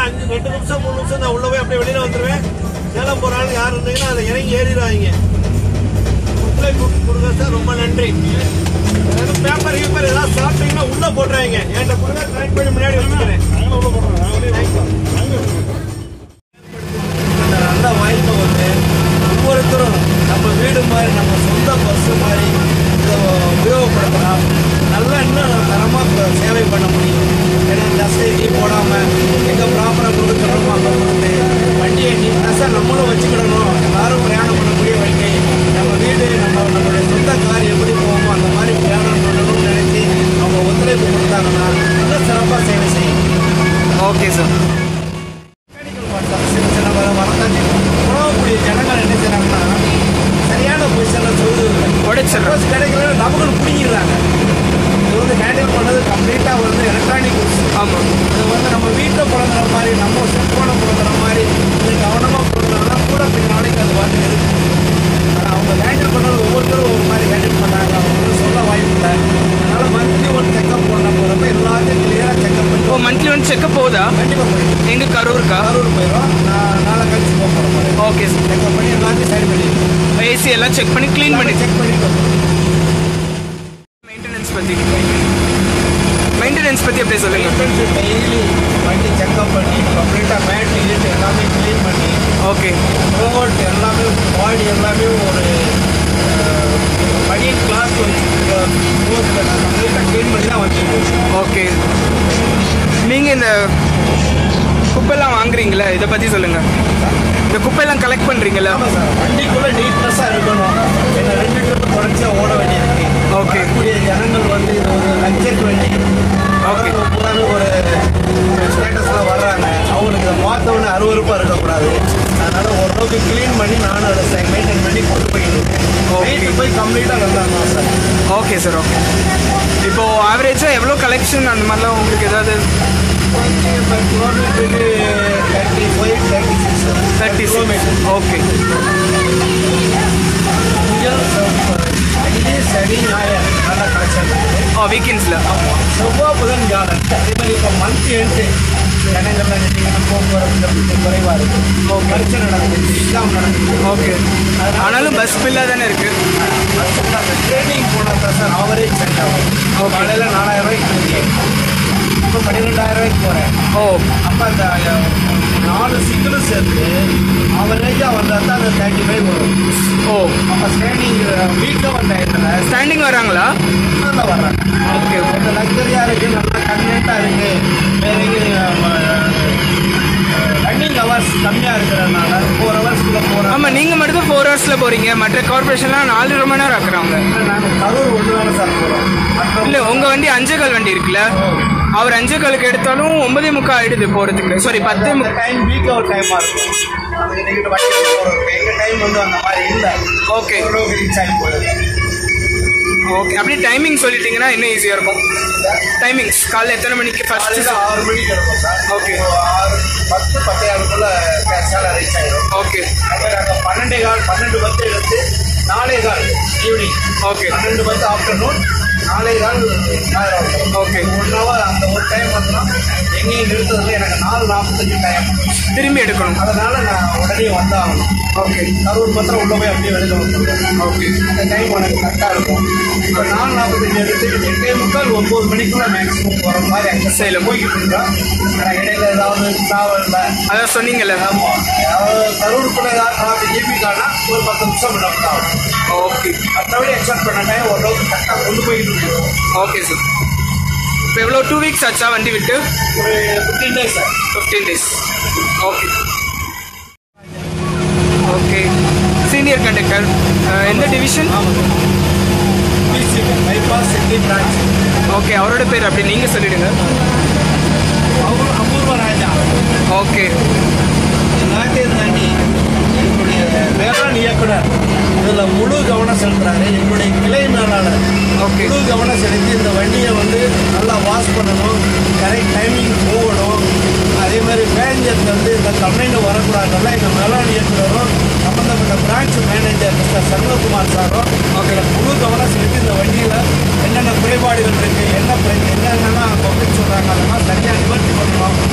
அஞ்சு ரெண்டு நிமிஷம் மூணு நிமிஷம் நான் உள்ள போய் அப்படியே வெளியில வந்துருவேன் சேலம் போற ஆளு யார் இருந்தீங்கன்னா அதை இறங்கி ஏறிடுவாங்க ஒத்துழைப்பு கொடுங்க சார் ரொம்ப நன்றி ஏதாவது பேப்பர் கீப்பர் ஏதாவது சாப்பிட்டீங்கன்னா உள்ள போட்டுறாங்க என்கிட்ட கொடுங்க கரெக்ட் பண்ணி முன்னாடி வச்சுக்கிறேன் இந்த நல்ல வாய்ப்பை வந்து ஒவ்வொருத்தரும் நம்ம வீடு மாதிரி நம்ம சொந்த பஸ் மாதிரி இதை உபயோகப்படுத்தலாம் நல்லா இன்னும் தரமாக சேவை பண்ண முடியும் ஏன்னா டஸ்ட் டீ போடாமல் எங்கே ப்ராப்பராக கொடுக்கணுமோ அங்கே கொடுத்து வண்டியை நீட்னஸாக நம்மளும் வச்சுக்கிடணும் எல்லாரும் பிரயாணம் பண்ணக்கூடிய வண்டி நம்ம வீடு நம்ம நம்மளுடைய சொந்த கார் எப்படி போவோமோ அந்த மாதிரி பிரயாணம் பண்ணணும்னு நினச்சி அவங்க ஒத்துழைப்பு கொடுத்தாங்கன்னா நல்லா சிறப்பாக சேவை செய்யும் ஓகே சார் மெக்கானிக்கல் பார்ட்ஸ் சின்ன சின்ன வர வரதான் உணவக்கூடிய ஜனங்கள் என்ன செய்றாங்கன்னா சரியான பொசிஷனில் சொல்லுது உடைச்சிடுறோம் சப்போஸ் கிடைக்கல நமக்கு பிடிக்கிறாங்க இது வந்து ஹேண்டில் பண்ணது கம்ப்ளீட்டாக வந்து எலக்ட்ரானிக் ஆமாம் இது வந்து நம்ம வீட்டில் புழங்குற மாதிரி நம்ம செல்ஃபோனை புழங்குற மாதிரி இது கவனமாக புழங்கினா கூட பின் நாளைக்கு அது வந்து இருக்கு ஆனால் அவங்க ஹேண்டில் பண்ணது ஒவ்வொருத்தரும் ஒரு மாதிரி ஹேண்டில் பண்ணாங்க அவங்க வந்து சொல்ல வாய்ப்பு இல்லை அதனால் மந்த்லி ஒன் செக்அப் பண்ண போகிறப்ப எல்லாத்தையும் கிளியராக செக்அப் பண்ணி ஓ மந்த்லி ஒன் செக்கப் போகுதா கண்டிப்பாக போயிடும் எங்க கரூருக்கா கரூர் போயிடும் நான் நாளை கழிச்சு போக போகிற மாதிரி ஓகே சார் செக்அப் பண்ணி எல்லாத்தையும் சரி பண்ணி ஏசி எல்லாம் செக் பண்ணி க்ளீன் பண்ணி செக் பண்ணிட்டு மெயின்டெனன்ஸ் பற்றி மெயின்டெனன்ஸ் பற்றி அப்படியே சொல்லுங்க டெய்லி வண்டி செக்அப் பண்ணி கம்ப்ளீட்டாக மேட் இட்டு எல்லாமே க்ளீன் பண்ணி ஓகே ரோட் எல்லாமே பாடி எல்லாமே ஒரு படி கிளாஸ் வச்சு கம்ப்ளீட்டாக க்ளீன் பண்ணி தான் வச்சுருக்கோம் ஓகே நீங்கள் இந்த குப்பைலாம் வாங்குறீங்களே இதை பற்றி சொல்லுங்க இந்த குப்பையெல்லாம் கலெக்ட் பண்ணுறீங்களா ஆமாம் சார் வண்டிக்குள்ளே நீட்னஸாக இருக்கணும் என்ன ரெண்டு ட்ரிப் குறைச்சா ஓட வேண்டியிருக்கு Okay. வரக்கூடிய ஜனங்கள் வந்து இது ஒரு லக்ஸரி வண்டி Okay. அவங்க பூராமே ஒரு ஸ்டேட்டஸில் வர்றாங்க அவங்களுக்கு இதை பார்த்தவொடனே அருவருப்பாக இருக்கக்கூடாது அதனால ஓரளவுக்கு க்ளீன் பண்ணி நானும் அதை மெயின்டைன் பண்ணி கொண்டு போயிட்டு இருக்கேன் Okay. நைட்டு போய் கம்ப்ளீட்டாக நல்லா இருக்கும் சார் ஓகே சார் ஓகே இப்போ ஆவரேஜாக எவ்வளோ கலெக்ஷன் அந்த மாதிரிலாம் உங்களுக்கு ஏதாவது கிலோமீட்டருக்கு thirty five thirty six thirty kilometre okay அடிலே சரி ஞாயிறு நல்ல கலெக்ஷன் இருக்குது ஓ வீக்கெண்ட்ஸில் ஆமாம் செவ்வாய் புதன் வியாழன் அதே மாதிரி இப்போ மந்த் எண்டு ஜனங்கள்லாம் நினைக்கிங்கன்னா போக்குவரத்து கொஞ்சம் குறைவாக இருக்குது பரீட்சை நடக்குது எக்ஸாம் நடக்குது ஓகே ஆனாலும் பஸ் பில்லாக தானே இருக்குது ட்ரைனிங் போனால் தான் சார் ஆவரேஜ் செட் ஆகும் காலையில் நாலாயிரம் ரூபாய்க்கு போயிருக்கேன் இப்போ பன்னிரெண்டாயிரம் ரூபாய்க்கு போகிறேன் ஓ அப்போ அந்த அஹ், நாலு சிங்கிளும் சேர்த்து ஆவரேஜாக வந்தால் தான் அந்த தேர்ட்டி ஃபைவ் வரும் ஓ அப்போ ஸ்டேண்டிங் வீட்டில் வந்த இடத்துல ஸ்டாண்டிங் வராங்களா தான் வர்றாங்க ஓகே கொஞ்சம் லக்ஸரியாக இருக்குது நல்லா கன்வீனியண்ட்டாக இருக்குது வேற ரன்னிங் ஹவர்ஸ் கம்மியாக இருக்கிறதுனால ஃபோர் ஹவர்ஸ்க்குள்ளே போகிறோம் ஆமாம் நீங்கள் மட்டும் தான் ஃபோர் ஹவர்ஸில் போகிறீங்க மற்ற கார்பரேஷன்லாம் நாலு மணி நேரம் ஆக்குறாங்க நாங்கள் கரூர் ஒன்று தானே சார் போகிறோம் மற்ற இல்லை உங்கள் வண்டி அஞ்சேகால் வண்டி இருக்குல்ல அவர் அஞ்சேகாலுக்கு எடுத்தாலும் ஒன்பதே முக்கால் ஆயிடுது போகிறதுக்கு சாரி பத்தே அந்த முக்கால் டைம் வீக் அவுட் டைமாக இருக்கும் அது எங்கிட்ட வண்டி போகிறோம் எங்கள் டைம் வந்து அந்த மாதிரி இல்லை ஓகே ஓரளவுக்கு ரீச் ஆகி போயிடுது ஓகே அப்படியே டைமிங் சொல்லிட்டீங்கன்னா இன்னும் ஈஸியாக இருக்கும் டைமிங்ஸ் காலைல எத்தனை மணிக்கு ஃபர்ஸ்ட் காலையில் ஆறு மணிக்கு இருக்கும் சார் Okay. இப்போ ஆறு பத்து பத்தையாளுக்குள்ள சேலை ரீச் ஆகிடும் ஓகே அப்புறம் நாங்கள் பன்னெண்டே கால் பன்னெண்டு பத்து எடுத்து நாலே கால் ஈவினிங் ஓகே பன்னெண்டு பத்து ஆஃப்டர்நூன் நாலே கால் ஆயிரம் Okay. ஒன் ஹவர் அந்த ஒரு டைம் வந்தோம்னா எங்கேயும் நிறுத்ததுல எனக்கு நாலு நாற்பத்தஞ்சு டைம் திரும்பி எடுக்கணும் அதனால நான் உடனே வந்தாகணும் ஓகே கரூர் பத்திரம் உள்ள போய் அப்படியே வெளியில் வந்துடுவேன் ஓகே அந்த டைம் எனக்கு கரெக்டாக இருக்கும் இப்போ நாலு நாற்பத்தஞ்சு எடுத்து எட்டே முக்கால் ஒம்பது மணிக்குள்ள மேக்ஸிமம் போகிற மாதிரி அங்கே சேலம். போய்கிட்டு இருக்கோம் ஆனால் இடையில ஏதாவது ட்ராவலில் அதான் சொன்னீங்கல்ல ஆமாம் அதாவது கரூருக்குள்ள ஏதாவது டிராஃபிக் ஜிபிக்கானா ஒரு பத்து நிமிஷம் விட ஆகும் ஓகே மற்றபடி எக்ஸ்பெக்ட் பண்ண டைம் ஓரளவுக்கு கரெக்டாக கொண்டு போயிட்டு இருக்கோம் ஓகே சார் இப்போ எவ்வளோ டூ வீக்ஸ் ஆச்சா வண்டி விட்டு ஒரு fifteen days sir fifteen days okay okay senior conductor எந்த division PC bypass city branch okay அவரோட பேர் அப்படி நீங்கள் சொல்லிடுங்க அவர் அபூர்வ ராஜா ஓகே நாட்டியம் தாண்டி எங்களுடைய வேளாண் இயக்குனர் இதில் முழு கவனம் செலுத்துறாரு எங்களுடைய கிளை மேலாளர் ஓகே முழு கவனம் செலுத்தி இந்த வண்டியை வந்து நல்லா வாஷ் பண்ணணும் கரெக்ட் டைமிங் போகணும் அதே மாதிரி பேஞ்சர் வந்து இந்த கம்ப்ளைண்ட் வரக்கூடாதுலாம் எங்கள் மேலாண் இயக்குனரும் சம்மந்தப்பட்ட பிரான்ச் மேனேஜர் மிஸ்டர் சண்முககுமார் சாரும் ஓகே முழு கவனம் செலுத்தி இந்த வண்டியில் என்னென்ன குறைபாடுகள் இருக்குது என்ன பிரச்சனை என்னென்னலாம் பப்ளிக் சொல்கிறாங்க அதெல்லாம் சரியாக நிவர்த்தி பண்ணணும்